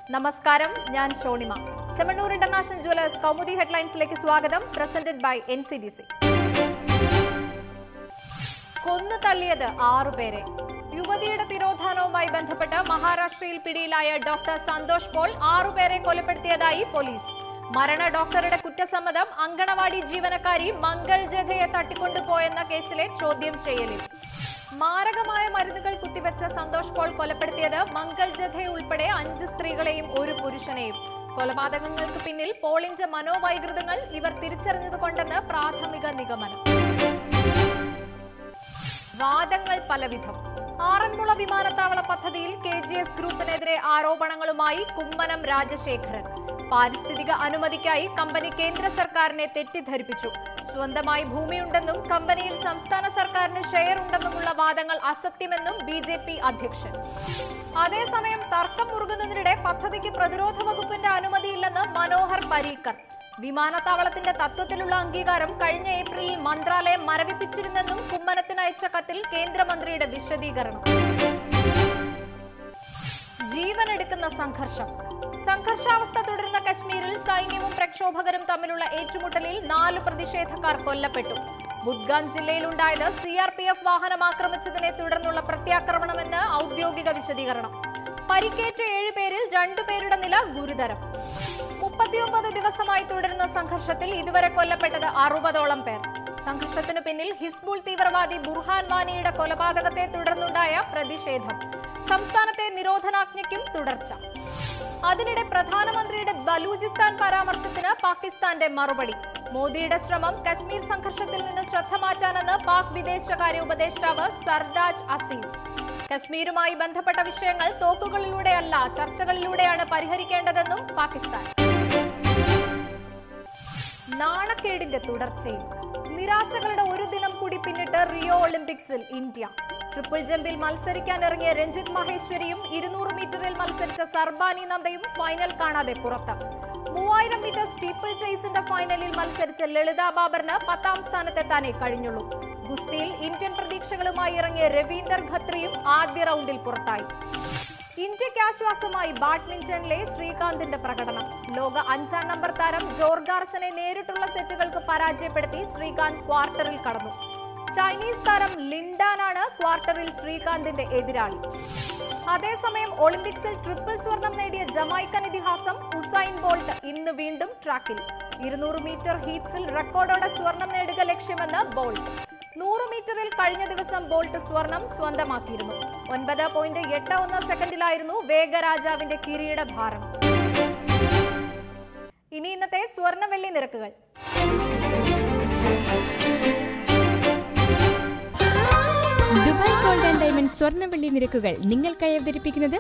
നമസ്കാരം ഞാൻ Shonima Chemmanur international jewellers Kaumudi ഹെഡ്ലൈൻസിലേക്ക് സ്വാഗതം presented by N C D C കൊന്നു തള്ളിയത് ആറുപേരെ യുവതിയുടെ തിരോധാനവുമായി ബന്ധപ്പെട്ട് മഹാരാഷ്ട്രയിൽ പിടിയിലായ ഡോക്ടർ സന്തോഷ് പോൾ ആറുപേരെ കൊലപ്പെടുത്തിയതായി പോലീസ് മരണ ഡോക്ടറുടെ കുറ്റസമ്മതം അങ്കണവാടി ജീവനക്കാരി മംഗൾ ജഥയെ തട്ടിക്കൊണ്ടുപോയെന്ന കേസിലെ ചോദ്യം ചെയ്യലിൽ മാരകമായ മരുന്നുകൾ കുത്തിവെച്ച സന്തോഷ് പോൾ കൊലപ്പെടുത്തിയത് മംഗൾ ജഥയെ ഉൾപ്പെടെ അഞ്ച് സ്ത്രീകളെയും ഒരു പുരുഷനെയും കൊലപാതകങ്ങൾക്ക് പിന്നിൽ പോളിന്റെ മനോവൈകൃതങ്ങൾ ഇവർ തിരിച്ചറിഞ്ഞതുകൊണ്ടെന്ന് പ്രാഥമിക നിഗമനം വാദങ്ങൾ പലവിധം ആറന്മുള വിമാനത്താവള പദ്ധതിയിൽ കെ ജി എസ് ഗ്രൂപ്പിനെതിരെ ആരോപണങ്ങളുമായി കുമ്മനം രാജശേഖരൻ പാരിസ്ഥിതിക അനുമതിക്കായി കമ്പനി കേന്ദ്ര സർക്കാരിനെ തെറ്റിദ്ധരിപ്പിച്ചു സ്വന്തമായി ഭൂമിയുണ്ടെന്നും കമ്പനിയിൽ സംസ്ഥാന സർക്കാരിന് ഷെയർ ഉണ്ടെന്നുമുള്ള വാദങ്ങൾ അസത്യമെന്നും ബി ജെ പി അധ്യക്ഷൻ അതേസമയം തർക്കം മുറുകുന്നതിനിടെ പദ്ധതിക്ക് പ്രതിരോധ വകുപ്പിന്റെ അനുമതിയില്ലെന്ന് മനോഹർ പരീക്കർ വിമാനത്താവളത്തിന്റെ തത്വത്തിലുള്ള അംഗീകാരം കഴിഞ്ഞ ഏപ്രിലിൽ മന്ത്രാലയം മരവിപ്പിച്ചിരുന്നെന്നും കുമ്മനത്തിന് അയച്ച കത്തിൽ കേന്ദ്രമന്ത്രിയുടെ വിശദീകരണം ജീവനെടുക്കുന്ന സംഘർഷം സംഘർഷാവസ്ഥ തുടരുന്ന കശ്മീരിൽ സൈന്യവും പ്രക്ഷോഭകരും തമ്മിലുള്ള ഏറ്റുമുട്ടലിൽ നാല് പ്രതിഷേധക്കാർ കൊല്ലപ്പെട്ടു ബുദ്ഗാം ജില്ലയിലുണ്ടായത് സി ആർ പി എഫ് വാഹനം ആക്രമിച്ചതിനെ തുടർന്നുള്ള പ്രത്യാക്രമണമെന്ന് ഔദ്യോഗിക വിശദീകരണം പരിക്കേറ്റ ഏഴുപേരിൽ രണ്ടുപേരുടെ നില ഗുരുതരം മുപ്പത്തിയൊമ്പത് ദിവസമായി തുടരുന്ന സംഘർഷത്തിൽ ഇതുവരെ കൊല്ലപ്പെട്ടത് അറുപതോളം പേർ സംഘർഷത്തിനു പിന്നിൽ ഹിസ്ബുൾ തീവ്രവാദി ബുർഹാൻ വാനിയുടെ കൊലപാതകത്തെ തുടർന്നുണ്ടായ പ്രതിഷേധം സംസ്ഥാനത്തെ നിരോധനാജ്ഞയ്ക്കും തുടർച്ച അതിനിടെ പ്രധാനമന്ത്രിയുടെ ബലൂചിസ്ഥാൻ പരാമർശത്തിന് പാകിസ്ഥാന്റെ മറുപടി മോദിയുടെ ശ്രമം കശ്മീർ സംഘർഷത്തിൽ നിന്ന് ശ്രദ്ധ മാറ്റാനെന്ന് പാക് വിദേശകാര്യ ഉപദേഷ്ടാവ് സർദാജ് അസീസ് കശ്മീരുമായി ബന്ധപ്പെട്ട വിഷയങ്ങൾ തോക്കുകളിലൂടെയല്ല ചർച്ചകളിലൂടെയാണ് പരിഹരിക്കേണ്ടതെന്നും പാകിസ്ഥാൻ നാണക്കേടിന്റെ തുടർച്ചയിൽ നിരാശകളുടെ ഒരു ദിനം കൂടി പിന്നിട്ട് റിയോ ഒളിമ്പിക്സിൽ ഇന്ത്യ ട്രിപ്പിൾ ജമ്പിൽ മത്സരിക്കാൻ ഇറങ്ങിയ രഞ്ജിത് മഹേശ്വരിയും ഇരുന്നൂറ് മീറ്ററിൽ മത്സരിച്ച സർബാനി നന്ദയും ഫൈനൽ കാണാതെ പുറത്ത് മൂവായിരം മീറ്റർ സ്റ്റീപ്പിൾ ചേസിന്റെ ഫൈനലിൽ മത്സരിച്ച ലളിത ബാബറിന് പത്താം സ്ഥാനത്തെത്താനേ കഴിഞ്ഞുള്ളൂ ഗുസ്തിയിൽ ഇന്ത്യൻ പ്രതീക്ഷകളുമായി ഇറങ്ങിയ രവീന്ദർ ഖത്രിയും ആദ്യ റൗണ്ടിൽ പുറത്തായി ഇന്ത്യയ്ക്ക് ആശ്വാസമായി ബാഡ്മിന്റണിലെ ശ്രീകാന്തിന്റെ പ്രകടനം ലോക അഞ്ചാം നമ്പർ താരം ജോർഗാർസനെ നേരിട്ടുള്ള സെറ്റുകൾക്ക് പരാജയപ്പെടുത്തി ശ്രീകാന്ത് ക്വാർട്ടറിൽ കടന്നു ചൈനീസ് താരം ലിൻഡാനാണ് ക്വാർട്ടറിൽ ശ്രീകാന്തിന്റെ എതിരാളി അതേസമയം ഒളിമ്പിക്സിൽ ട്രിപ്പിൾ സ്വർണം നേടിയ ജമൈക്കൻ ഇതിഹാസം ഉസൈൻ ബോൾട്ട് ഇന്ന് വീണ്ടും ട്രാക്കിൽ ഇരുന്നൂറ് മീറ്റർ ഹീറ്റ്സിൽ റെക്കോർഡോടെ സ്വർണം നേടുക ലക്ഷ്യമെന്ന് ബോൾട്ട് നൂറ് മീറ്ററിൽ കഴിഞ്ഞ ദിവസം ബോൾട്ട് സ്വർണം സ്വന്തമാക്കിയിരുന്നു ഒൻപത് പോയിന്റ് എട്ട് ഒന്ന് സെക്കൻഡിലായിരുന്നു വേഗരാജാവിന്റെ കിരീടധാരണം ഇനി ഇന്നത്തെ സ്വർണ്ണ വെള്ളി നിരക്കുകൾ ദുബായ് ഗോൾഡ് ആൻഡ് ഡയമണ്ട് സ്വർണ്ണവെള്ളി നിരക്കുകൾ നിങ്ങൾക്കായി അവതരിപ്പിക്കുന്നത്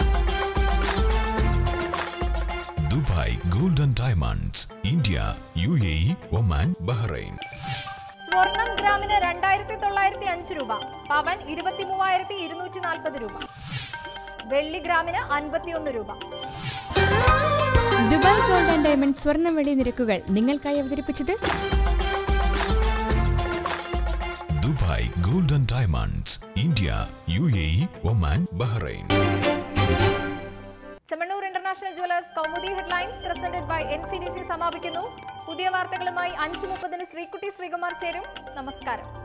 Dubai golden diamonds India U A E Oman Bahrain സ്വർണം ഗ്രാമിന് രണ്ടായിരത്തി തൊള്ളായിരത്തി അഞ്ച് രൂപ പവൻ ഇരുപത്തി മൂവായിരത്തി ഇരുന്നൂറ്റി നാൽപ്പത് രൂപ വെള്ളി ഗ്രാമിന് അൻപത്തിയൊന്ന് രൂപ ദുബായ് ഗോൾഡ് ആൻഡ് ഡയമണ്ട് സ്വർണ്ണവെള്ളി നിരക്കുകൾ നിങ്ങൾക്കായി അവതരിപ്പിച്ചത് Dubai golden diamonds India U A E Oman Bahrain Chemmanur international jewellers Kaumudi headlines presented by N C D C സമാപിക്കുന്നു പുതിയ വാർത്തകളുമായി അഞ്ച് മുപ്പതിന് ശ്രീകുട്ടി ശ്രീകുമാർ ചേരും നമസ്കാരം